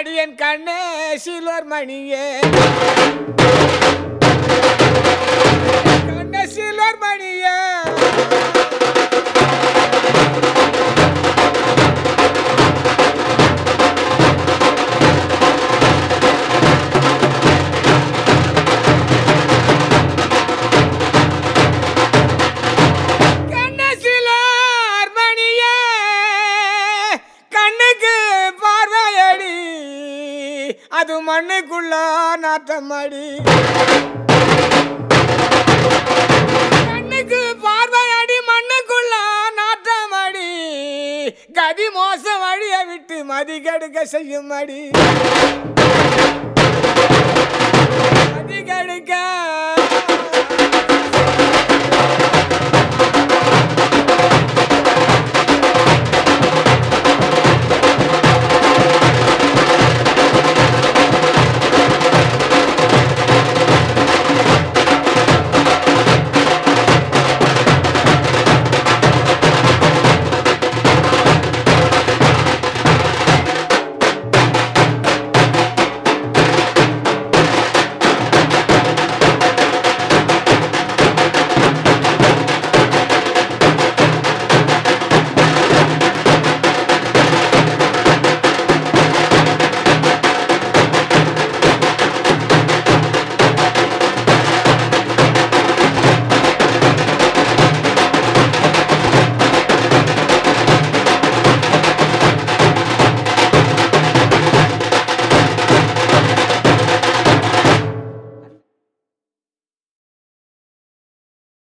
அடியன் கண்ணே சிலோர் மணியே கண்ணே சிலோர் மணியே கண்ணசிலார் மணியே கண்ணுக்கு பார்வையடி அது மண்ணுக்குள்ள நாட்டமடி கண்ணுக்கு பார்வையடி மண்ணுக்குள்ள நாட்டமடி கதி மோச வழிய விட்டு மதி கெடுக்க செய்யும் அடி மதி கெடுக்க